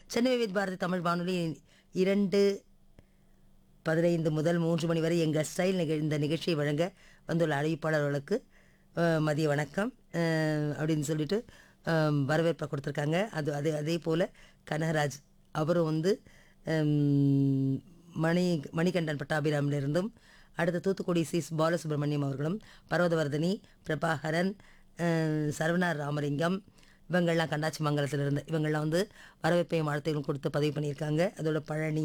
Chennai with Bharathi Tamil வானொலி இரண்டு பதினைந்து முதல் மூன்று மணி வரை எங்கள் ஸ்டைல் நிக இந்த நிகழ்ச்சியை வழங்க வந்துள்ள அறிவிப்பாளர்களுக்கு அஹ், மதிய வணக்கம் அஹ், அப்படின்னு சொல்லிட்டு அஹ், வரவேற்பை கொடுத்துருக்காங்க அது அதே அதே போல் கனகராஜ் அவரும் வந்து ஹம், மணி மணிகண்டன் பட்டாபிராமிலிருந்தும் அடுத்து தூத்துக்குடி சிஸ் பாலசுப்ரமணியம் அவர்களும் பர்வதவர்தினி பிரபாகரன் அஹ், சரவணார் ராமலிங்கம் இவங்கெல்லாம் கண்டாச்சி மங்கலத்திலிருந்து இவங்கெல்லாம் வந்து வரவேற்பையும் வாழ்த்தையும் கொடுத்து பதிவு பண்ணியிருக்காங்க அதோட பழனி